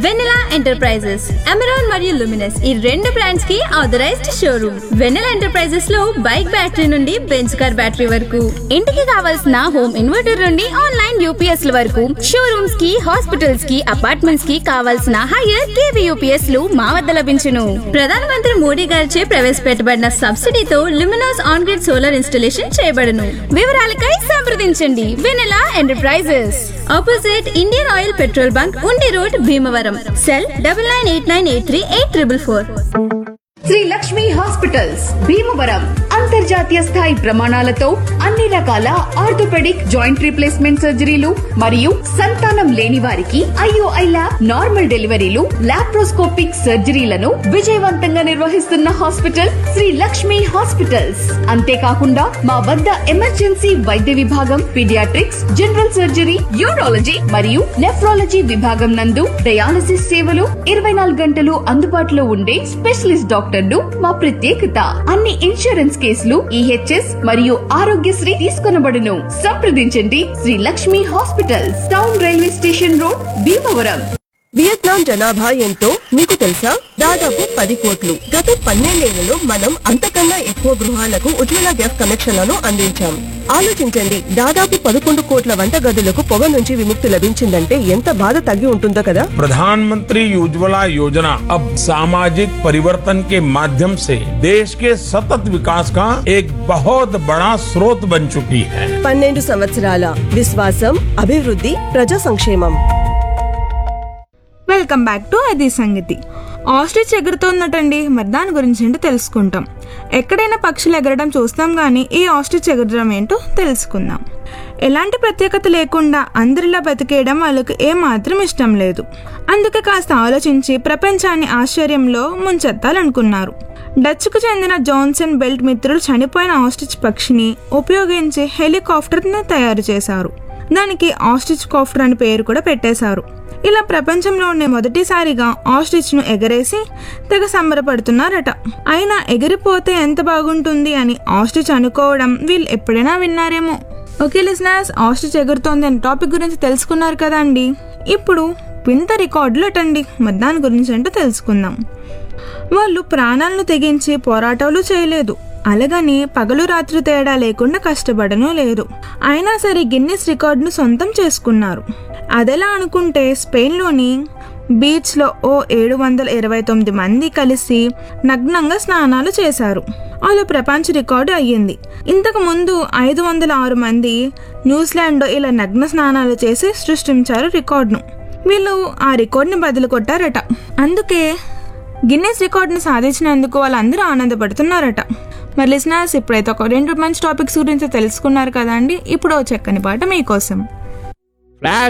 వెనెలా enterprises Amaron మరియు Luminous ఈ రెండు బ్రాండ్స్ కి ఆథరైజ్డ్ షోరూమ్ వెనెలా ఎంటర్ప్రైజెస్ లో బైక్ బ్యాటరీ నుండి బెంచ్ కార్ బ్యాటరీ వరకు ఇంటికి కావాల్సిన హోమ్ ఇన్వర్టర్ నుండి ఆన్లైన్ యూపీఎస్ ల వరకు షోరూమ్స్ కి హాస్పిటల్స్ కి అపార్ట్మెంట్స్ కి కావాల్సిన హైయర్ కేవీ యూపీఎస్ లు మా వద్ద లభించును ప్రధానమంత్రి మోడీ గారిచే ప్రవేశపెట్టబడిన సబ్సిడీతో Luminous on grid solar installation చేయబడను వివరాలకై సంప్రదించండి Vennela enterprises opposite Indian Oil petrol bunk Undi road Bhimavaram cell double nine eight nine eight three eight triple four Sri Lakshmi hospitals Bhimavaram అంతర్జాతీయ స్థాయి ప్రమాణాలతో అన్ని రకాల ఆర్థోపెడిక్ జాయింట్ రీప్లేస్మెంట్ సర్జరీలు మరియు సంతానం లేని వారికి ఐఓఐ ల్యాబ్ నార్మల్ డెలివరీలు లాప్రోస్కోపిక్ సర్జరీలను విజయవంతంగా నిర్వహిస్తున్న హాస్పిటల్ శ్రీ లక్ష్మి హాస్పిటల్స్ అంతేకాకుండా మా వద్ద ఎమర్జెన్సీ వైద్య విభాగం పీడియాట్రిక్స్ జనరల్ సర్జరీ యూరాలజీ మరియు నెఫ్రాలజీ విభాగం నందు డయాలసిస్ సేవలు ఇరవై నాలుగు గంటలు అందుబాటులో ఉండే స్పెషలిస్ట్ డాక్టర్లు మా ప్రత్యేకత అన్ని ఇన్సూరెన్స్ కేసులు ఈహెచ్ఎస్ మరియు ఆరోగ్యశ్రీ తీసుకొనబడును సంప్రదించండి Sri Lakshmi hospitals town railway station road Bhimavaram Vietnam జనాభా ఎంతో మీకు తెలుసా దాదాపు పది కోట్లు గత పన్నెండేళ్లలో మనం అంతకన్నా ఎక్కువ గృహాలకు ఉజ్వల గ్యాస్ కనెక్షన్లను అందించాం ఆలోచించండి దాదాపు పదకొండు కోట్ల వంట గదులకు పొగ నుంచి విముక్తి లభించిందంటే ఎంత బాధ తగ్గి ఉంటుందో కదా प्रधानमंत्री उज्ज्वला योजना अब सामाजिक परिवर्तन के माध्यम से देश के सतत विकास का एक बहुत बड़ा स्रोत बन चुकी है పన్నెండు సంవత్సరాల విశ్వాసం అభివృద్ధి ప్రజా సంక్షేమం వెల్కమ్ బ్యాక్ టు అది సంగతి ఆస్ట్రిచ్ ఎగురుతోందటండి మరి దాని గురించి ఏంటో తెలుసుకుంటాం ఎక్కడైనా పక్షులు ఎగరడం చూస్తాం కానీ ఈ ఆస్ట్రిచ్ ఎగరడం ఏంటో తెలుసుకుందాం ఎలాంటి ప్రత్యేకత లేకుండా అందరిలా బతికేయడం వాళ్ళకు ఏమాత్రం ఇష్టం లేదు అందుకే కాస్త ఆలోచించి ప్రపంచాన్ని ఆశ్చర్యంలో ముంచెత్తాలనుకున్నారు డచ్కు చెందిన జాన్సన్ బెల్ట్ మిత్రులు చనిపోయిన ఆస్ట్రిచ్ పక్షిని ఉపయోగించి హెలికాప్టర్ని తయారు చేశారు దానికి ఆస్ట్రిచ్ కాఫ్టర్ అని పేరు కూడా పెట్టేశారు ఇలా ప్రపంచంలోనే మొదటిసారిగా ఆస్ట్రిచ్ ను ఎగరేసి తెగ సంబరపడుతున్నారట అయినా ఎగిరిపోతే ఎంత బాగుంటుంది అని ఆస్ట్రిచ్ అనుకోవడం వీళ్ళు ఎప్పుడైనా విన్నారేమో ఓకే లిసినర్స్ ఆస్ట్రిచ్ ఎగురుతోంది అనే టాపిక్ గురించి తెలుసుకున్నారు కదా అండి ఇప్పుడు వింత రికార్డులు అటండి మరి దాని గురించి ఏంటో తెలుసుకుందాం వాళ్ళు ప్రాణాలను తెగించి పోరాటాలు చేయలేదు అలాగని పగలు రాత్రి తేడా లేకుండా కష్టపడను లేదు అయినా సరే గిన్నిస్ రికార్డును సొంతం చేసుకున్నారు అదెలా అనుకుంటే స్పెయిన్లోని బీచ్లో ఓ ఏడు వందల ఇరవై తొమ్మిది మంది కలిసి నగ్నంగా స్నానాలు చేశారు అలా ప్రపంచ రికార్డు అయ్యింది ఇంతకు ముందు ఐదు వందల ఆరు మంది న్యూజిలాండ్లో ఇలా నగ్న స్నానాలు చేసి సృష్టించారు రికార్డును వీళ్ళు ఆ రికార్డుని బదులు కొట్టారట అందుకే గిన్నెస్ రికార్డుని సాధించినందుకు వాళ్ళందరూ ఆనందపడుతున్నారట మరి లిసినర్స్ ఇప్పుడైతే ఒక రెండు మంచి టాపిక్స్ గురించి తెలుసుకున్నారు కదా అండి ఇప్పుడు ఓ చక్కని పాట మీకోసం ఫ్లాష్